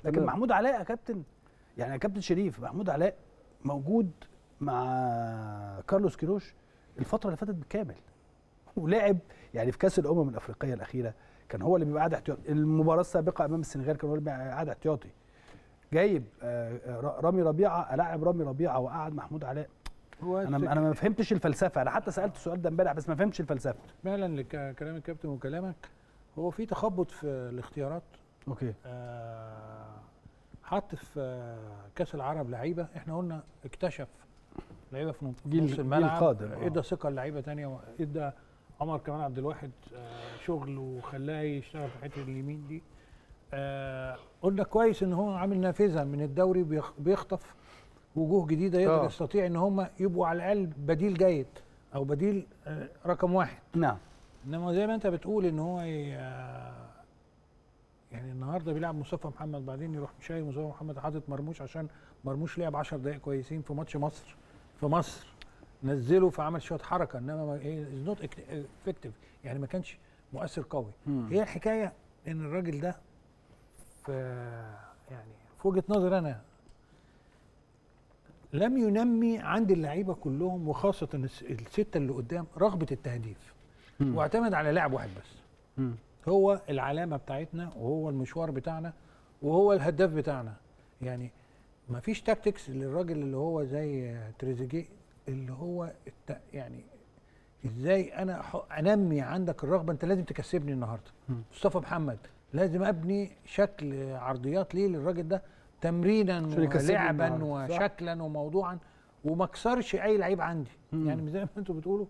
لكن تمام. محمود علاء يا كابتن يعني يا كابتن شريف محمود علاء موجود مع كارلوس كيروش الفتره اللي فاتت بالكامل ولعب يعني في كاس الامم الافريقيه الاخيره كان هو اللي بيبقى قاعد احتياطي المباراه السابقه امام السنغال كان هو اللي بيبقى قاعد احتياطي جايب آه، آه، رامي ربيعه الاعب رامي ربيعه وقعد محمود علاء هو انا الفكرة- انا ما فهمتش الفلسفه انا حتى سالت السؤال ده امبارح بس ما فهمتش الفلسفه فعلا لكلام الكابتن وكلامك هو في تخبط في الاختيارات اوكي آه، حط في آه، كاس العرب لعيبه احنا قلنا اكتشف لعيبه في نص جيل- نص جيل الملعب قادم، آه. ادى ثقه لعيبه تانية ادى عمر كمال عبد الواحد آه، شغل وخلاه يشتغل في حته اليمين دي آه، قلنا كويس ان هو عامل نافذه من الدوري بيخ- بيخطف وجوه جديده يقدر آه. يستطيع ان هم يبقوا على الاقل بديل جيد او بديل آه، رقم واحد نعم انما زي ما انت بتقول ان هو ي- يعني النهارده بيلعب مصطفى محمد بعدين يروح شايل مصطفى محمد حاطط مرموش عشان مرموش لعب 10 دقائق كويسين في ماتش مصر في مصر نزله فعمل شويه حركه انما از نوت افكتيف يعني ما كانش مؤثر قوي مم. هي الحكايه ان الراجل ده في يعني في وجهه نظري انا لم ينمي عند اللعيبه كلهم وخاصه الس- السته اللي قدام رغبه التهديف مم. واعتمد على لاعب واحد بس مم. هو العلامه بتاعتنا وهو المشوار بتاعنا وهو الهداف بتاعنا يعني ما فيش تاكتكس للراجل اللي هو زي تريزيجيه اللي هو الت... يعني ازاي انا أح- انمي عندك الرغبه انت لازم تكسبني النهارده مم. مصطفى محمد لازم ابني شكل عرضيات ليه للراجل ده تمرينا عشان يكسبني ولعبا النهاردة. صح. وشكلا وموضوعا وما اكسرش اي لعيب عندي مم. يعني زي ما انتوا بتقولوا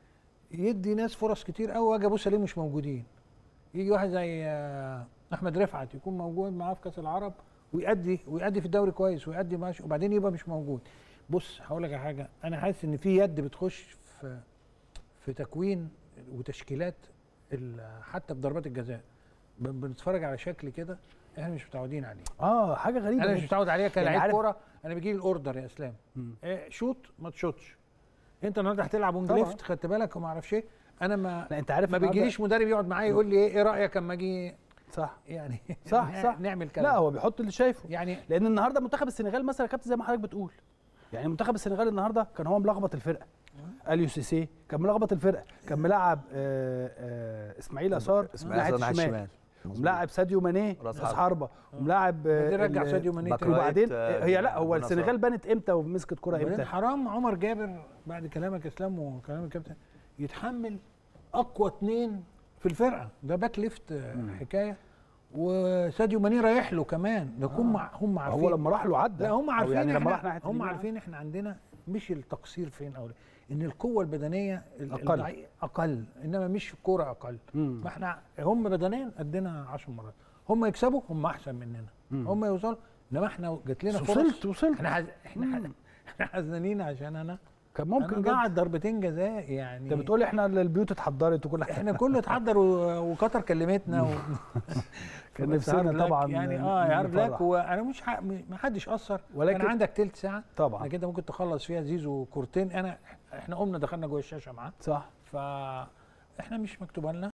يدي ناس فرص كتير قوي واجي ابص الاقيهم مش موجودين يجي واحد زي آه، احمد رفعت يكون موجود معاه في كاس العرب ويأدي ويأدي في الدوري كويس ويأدي ماشي وبعدين يبقى مش موجود بص هقول لك على حاجه انا حاسس ان في يد بتخش في في تكوين وتشكيلات ال- حتى في ضربات الجزاء ب- بنتفرج على شكل كده احنا مش متعودين عليه اه حاجه غريبه انا مش جدا. متعود عليها يعني كلاعب عارف- كوره انا بيجي لي الاوردر يا اسلام مم. إيه شوط ما تشوتش انت النهارده هتلعب اون طبعا. ليفت خدت بالك وما اعرفش ايه انا ما لا انت عارف ما النهاردة- بيجيليش مدرب يقعد معايا يقول لي ايه ايه رايك اما اجي صح يعني صح صح نعمل كذا لا هو بيحط اللي شايفه يعني لان النهارده منتخب السنغال مثلا يا كابتن زي ما حضرتك بتقول يعني منتخب السنغال النهارده كان هو ملخبط الفرقه اليو سي سي كان ملخبط الفرقه كان ملعب آه آه اسماعيل اثار اسماعيل ناحيه ناحيه الشمال الشمال وملاعب ساديو ماني راس راس حربه وملاعب آه، بعدين رجع ال- ساديو ماني باك تاني. رايت. وبعدين آه، هي لا هو بنصر. السنغال بنت امتى ومسكت كرة وبعدين امتى حرام عمر جابر بعد كلامك يا اسلام وكلام الكابتن يتحمل اقوى اثنين في الفرقه ده باك ليفت آه، حكايه وساديو ماني رايح له كمان ده هم هم عارفين هو لما راح له عدى لا هم أو عارفين يعني لما احنا راح ناحيه هم اليمين عارفين احنا عندنا مش التقصير فين او لا. ان القوه البدنيه ال- أقل. الضعي- اقل انما مش الكوره اقل مم. ما احنا هم بدنيا قدنا 10 مرات هم يكسبوا هم احسن مننا مم. هم يوصلوا انما احنا جات لنا فرص وصلت وصلت احنا حز... احنا حز... احنا حزنانين عشان انا كان ممكن ممكن انا جدا قاعد ضربتين جزاء يعني انت بتقول احنا البيوت اتحضرت وكل حاجه احنا كله اتحضر و- وقطر كلمتنا و... كان بس نفسنا هارد لك طبعا يعني اه يا هارد لك نفرح. وانا مش ح... ما حدش اثر ولكن- ولكن عندك تلت ساعه طبعا انك انت ممكن تخلص فيها زيزو كورتين انا احنا قمنا دخلنا جوه الشاشه معاه صح فاحنا مش مكتوبه لنا